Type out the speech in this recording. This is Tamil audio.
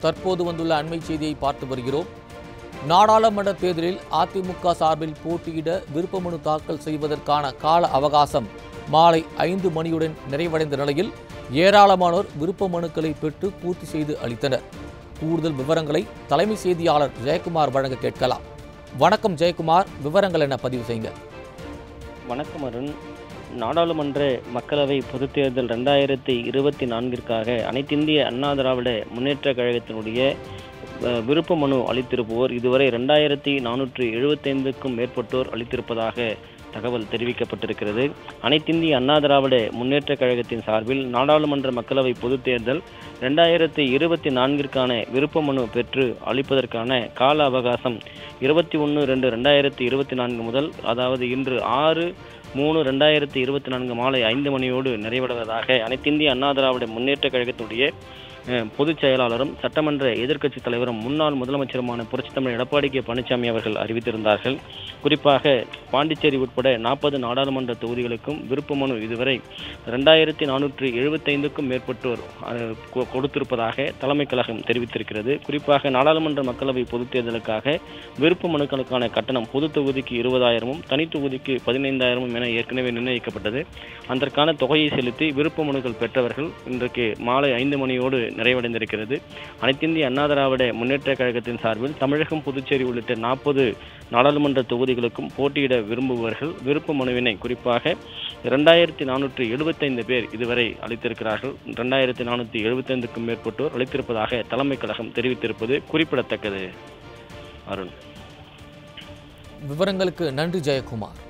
தற்போது வந்துள்ள அண்மை செய்தியை பார்த்து வருகிறோம் நாடாளுமன்ற தேர்தலில் அதிமுக சார்பில் போட்டியிட விருப்பமனு தாக்கல் செய்வதற்கான கால அவகாசம் மாலை ஐந்து மணியுடன் நிறைவடைந்த நிலையில் ஏராளமானோர் விருப்ப மனுக்களை பெற்று பூர்த்தி செய்து அளித்தனர் கூடுதல் விவரங்களை தலைமை செய்தியாளர் ஜெயக்குமார் வழங்க கேட்கலாம் வணக்கம் ஜெயக்குமார் விவரங்கள் என பதிவு செய்யுங்க வணக்கம் அருண் நாடாளுமன்ற மக்களவை பொதுத் தேர்தல் ரெண்டாயிரத்தி இருபத்தி நான்கிற்காக அனைத்திந்திய அண்ணா திராவிட முன்னேற்ற கழகத்தினுடைய அஹ், விருப்ப மனு அளித்திருப்போர் இதுவரை ரெண்டாயிரத்தி நானூற்று எழுபத்தைந்துக்கும் மேற்பட்டோர் அளித்திருப்பதாக தகவல் தெரிவிக்கப்பட்டிருக்கிறது அனைத்திந்திய அண்ணா திராவிட முன்னேற்ற கழகத்தின் சார்பில் நாடாளுமன்ற மக்களவை பொதுத் தேர்தல் ரெண்டாயிரத்தி இருபத்தி நான்கிற்கான விருப்ப மனு பெற்று அளிப்பதற்கான கால அவகாசம் இருபத்தி ஒன்று ரெண்டு ரெண்டாயிரத்தி இருபத்தி நான்கு முதல் அதாவது இன்று ஆறு மூணு ரெண்டாயிரத்தி இருபத்தி நான்கு மாலை ஐந்து மணியோடு நிறைவடைவதாக அனைத்திந்திய அண்ணா திராவிட முன்னேற்ற கழகத்துடைய அஹ், பொதுச் செயலாளரும் சட்டமன்ற எதிர்க்கட்சித் தலைவரும் முன்னாள் முதலமைச்சருமான புரட்சித் தமிழர் எடப்பாடி கே பழனிசாமி அவர்கள் அறிவித்திருந்தார்கள் குறிப்பாக பாண்டிச்சேரி உட்பட நாற்பது நாடாளுமன்ற தொகுதிகளுக்கும் விருப்ப மனு இதுவரை ரெண்டாயிரத்தி நானூற்றி எழுபத்தைந்துக்கும் மேற்பட்டோர் அஹ், கொ- கொடுத்திருப்பதாக தலைமை கழகம் தெரிவித்திருக்கிறது குறிப்பாக நாடாளுமன்ற மக்களவை பொதுத் தேர்தலுக்காக விருப்ப மனுக்களுக்கான கட்டணம் பொது தொகுதிக்கு இருபதாயிரமும் தனி தொகுதிக்கு பதினைந்தாயிரமும் என ஏற்கனவே நிர்ணயிக்கப்பட்டது அதற்கான தொகையை செலுத்தி விருப்ப மனுக்கள் பெற்றவர்கள் இன்றைக்கு மாலை ஐந்து மணியோடு நிறைவடைந்திருக்கிறது அனைத்திந்திய அண்ணா திராவிட முன்னேற்ற கழகத்தின் சார்பில் தமிழகம் புதுச்சேரி உள்ளிட்ட நாற்பது நாடாளுமன்ற தொகுதிகளுக்கும் போட்டியிட விரும்புபவர்கள் விருப்ப மனுவினை குறிப்பாக இரண்டாயிரத்தி நானூற்றி எழுபத்தைந்து பேர் இதுவரை அளித்திருக்கிறார்கள் இரண்டாயிரத்தி நானூற்றி எழுபத்தைந்துக்கும் மேற்பட்டோர் அளித்திருப்பதாக தலைமை கழகம் தெரிவித்திருப்பது குறிப்பிடத்தக்கது அருண் விவரங்களுக்கு நன்றி ஜெயக்குமார்